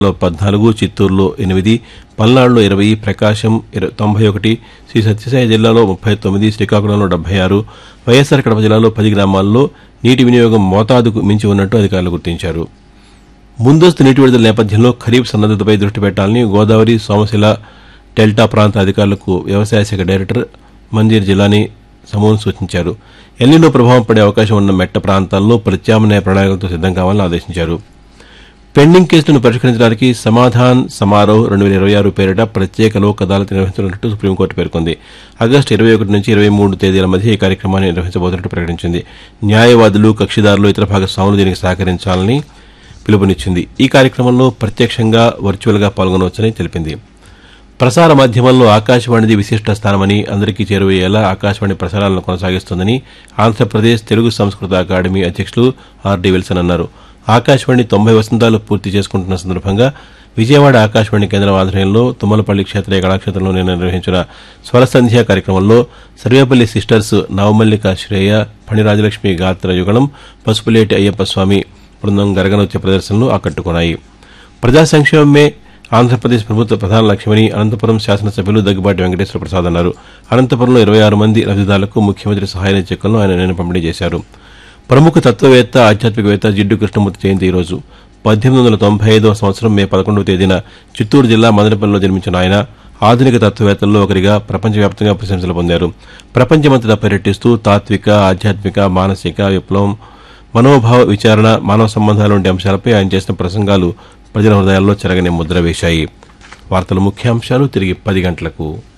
లో పద్నాలుగు చిత్తూరులో ఎనిమిది పల్నాడులో ఇరవై ప్రకాశం ఇర- తొంభై ఒకటి శ్రీ సత్యసాయి జిల్లాలో ముప్పై తొమ్మిది శ్రీకాకుళంలో డెబ్బై ఆరు వైఎస్సార్ కడప జిల్లాలో పది గ్రామాల్లో నీటి వినియోగం మోతాదుకు మించి ఉన్నట్టు అధికారులు గుర్తించారు ముందస్తు నీటి విడుదల నేపథ్యంలో ఖరీఫ్ సన్నద్దతపై దృష్టి పెట్టాలని గోదావరి సోమశిల డెల్టా ప్రాంత అధికారులకు వ్యవసాయ శాఖ డైరెక్టర్ మంజీర్ జిలానీ సమూహం సూచించారు ఎల్నినో ప్రభావం పడే అవకాశం ఉన్న మెట్ట ప్రాంతాల్లో ప్రత్యామ్నాయ ప్రణాళికలతో సిద్దం కావాలని ఆదేశించారు పెండింగ్ కేసులను పరిష్కరించడానికి సమాధాన్ సమారోహ్ రెండు వేల ఇరవై ఆరు పేరిట ప్రత్యేక లోక్ అదాలత్ నిర్వహించనున్నట్టు సుప్రీంకోర్టు పేర్కొంది ఆగస్టు ఇరవై ఒకటి నుంచి ఇరవై మూడు తేదీల మధ్య ఈ కార్యక్రమాన్ని నిర్వహించబోతున్నట్టు ప్రకటించింది న్యాయవాదులు కక్షిదారులు ఇతర భాగస్వాములు దీనికి సహకరించాలని పిలుపునిచ్చింది ఈ కార్యక్రమంలో ప్రత్యక్షంగా వర్చువల్గా పాల్గొనవచ్చని తెలిపింది ప్రసార మాధ్యమంలో ఆకాశవాణిది విశిష్ట స్థానమని అందరికీ చేరువయ్యేలా ఆకాశవాణి ప్రసారాలను కొనసాగిస్తోందని ఆంధ్రప్రదేశ్ తెలుగు సంస్కృత అకాడమీ అధ్యక్షులు ఆర్డి విల్సన్ అన్నారు ఆకాశవాణి తొంభై వసంతాలు పూర్తి చేసుకుంటున్న సందర్భంగా విజయవాడ ఆకాశవాణి కేంద్రం ఆధ్వర్యంలో తుమ్మలపల్లి క్షేత్రీయ కళాక్షేత్రంలో నిన్న నిర్వహించిన స్వరసంధ్య కార్యక్రమంలో సర్వేపల్లి సిస్టర్స్ నవమల్లిక శ్రేయ ఫణిరాజలక్ష్మి గాత్ర యుగళం పసుపులేటి అయ్యప్ప స్వామి బృందం గరగనొచ్చే ప్రదర్శనలు ఆకట్టుకున్నాయి ప్రజా సంక్షేమమే ఆంధ్రప్రదేశ్ ప్రభుత్వ ప్రధాన లక్ష్యమని అనంతపురం శాసనసభ్యులు దగ్గుబాటి వెంకటేశ్వర ప్రసాద్ అన్నారు అనంతపురంలో ఇరవై ఆరు మంది లబ్దిదారులకు ముఖ్యమంత్రి సహాయ చెక్కులను ఆయన నిన్న పంపిణీ చేశారు ప్రముఖ తత్వవేత్త ఆధ్యాత్మికవేత్త జిడ్డు కృష్ణమూర్తి జయంతి ఈ రోజు పద్దెనిమిది వందల తొంభై ఐదవ సంవత్సరం మే పదకొండవ తేదీన చిత్తూరు జిల్లా మదనపల్లిలో జన్మించిన ఆయన ఆధునిక తత్వవేత్తల్లో ఒకరిగా ప్రపంచవ్యాప్తంగా ప్రశంసలు పొందారు ప్రపంచమంతటా పర్యటిస్తూ తాత్విక ఆధ్యాత్మిక మానసిక విప్లవం మనోభావ విచారణ మానవ సంబంధాలు వంటి అంశాలపై ఆయన చేసిన ప్రసంగాలు ప్రజల హృదయాల్లో చెరగని ముద్ర వేశాయి వార్తల ముఖ్యాంశాలు తిరిగి పది గంటలకు